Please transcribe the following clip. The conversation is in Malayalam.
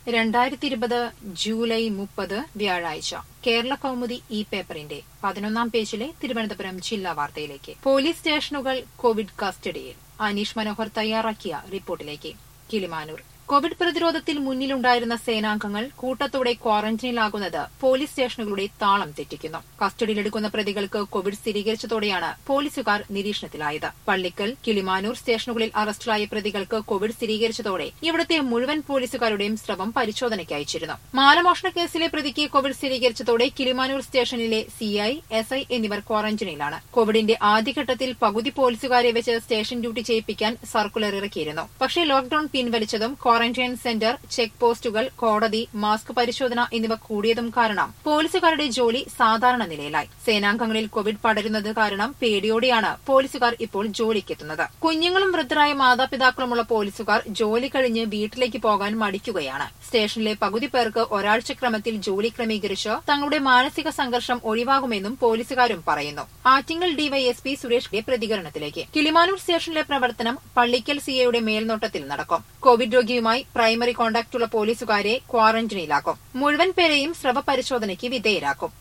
രണ്ടായിരത്തി ഇരുപത് ജൂലൈ മുപ്പത് വ്യാഴാഴ്ച കേരള കൗമുദി ഇ പേപ്പറിന്റെ പതിനൊന്നാം പേജിലെ തിരുവനന്തപുരം ജില്ലാ വാർത്തയിലേക്ക് പോലീസ് സ്റ്റേഷനുകൾ കോവിഡ് കസ്റ്റഡിയിൽ അനീഷ് മനോഹർ തയ്യാറാക്കിയ റിപ്പോർട്ടിലേക്ക് കിളിമാനൂർ കോവിഡ് പ്രതിരോധത്തിൽ മുന്നിലുണ്ടായിരുന്ന സേനാംഗങ്ങൾ കൂട്ടത്തോടെ ക്വാറന്റൈനിലാകുന്നത് പോലീസ് സ്റ്റേഷനുകളുടെ താളം തെറ്റിക്കുന്നു കസ്റ്റഡിയിലെടുക്കുന്ന പ്രതികൾക്ക് കോവിഡ് സ്ഥിരീകരിച്ചതോടെയാണ് പോലീസുകാർ നിരീക്ഷണത്തിലായത് പള്ളിക്കൽ കിളിമാനൂർ സ്റ്റേഷനുകളിൽ അറസ്റ്റിലായ പ്രതികൾക്ക് കോവിഡ് സ്ഥിരീകരിച്ചതോടെ ഇവിടുത്തെ മുഴുവൻ പോലീസുകാരുടെയും സ്രവം പരിശോധനയ്ക്ക് അയച്ചിരുന്നു മാലമോഷണ കേസിലെ പ്രതിക്ക് കോവിഡ് സ്ഥിരീകരിച്ചതോടെ കിളിമാനൂർ സ്റ്റേഷനിലെ സിഐ എസ് ഐ എന്നിവർ ക്വാറന്റൈനിലാണ് കോവിഡിന്റെ ആദ്യഘട്ടത്തിൽ പകുതി പോലീസുകാരെ വെച്ച് സ്റ്റേഷൻ ഡ്യൂട്ടി ചെയ്യിപ്പിക്കാൻ സർക്കുലർ ഇറക്കിയിരുന്നു പക്ഷേ ലോക്ഡൌൺ പിൻവലിച്ചതും ക്വാറന്റൈൻ സെന്റർ ചെക്ക് പോസ്റ്റുകൾ കോടതി മാസ്ക് പരിശോധന എന്നിവ കൂടിയതും കാരണം പോലീസുകാരുടെ ജോലി സാധാരണ നിലയിലായി സേനാംഗങ്ങളിൽ കോവിഡ് പടരുന്നത് കാരണം പേടിയോടെയാണ് പോലീസുകാർ ഇപ്പോൾ ജോലിക്കെത്തുന്നത് കുഞ്ഞുങ്ങളും വൃദ്ധരായ മാതാപിതാക്കളുമുള്ള പോലീസുകാർ ജോലി കഴിഞ്ഞ് വീട്ടിലേക്ക് പോകാൻ മടിക്കുകയാണ് സ്റ്റേഷനിലെ പകുതി പേർക്ക് ഒരാഴ്ച ക്രമത്തിൽ ജോലി ക്രമീകരിച്ച് തങ്ങളുടെ മാനസിക സംഘർഷം ഒഴിവാകുമെന്നും പോലീസുകാരും പറയുന്നു ആറ്റിങ്ങൽ ഡിവൈഎസ്പി സുരേഷ് പ്രതികരണത്തിലേക്ക് കിളിമാനൂർ സ്റ്റേഷനിലെ പ്രവർത്തനം പള്ളിക്കൽ സിഐയുടെ മേൽനോട്ടത്തിൽ നടക്കും കോവിഡ് രോഗിയുമായി പ്രൈമറി കോണ്ടാക്ടുള്ള പോലീസുകാരെ ക്വാറന്റൈനിലാക്കും മുഴുവൻ പേരെയും സ്രവ പരിശോധനയ്ക്ക് വിധേയരാക്കും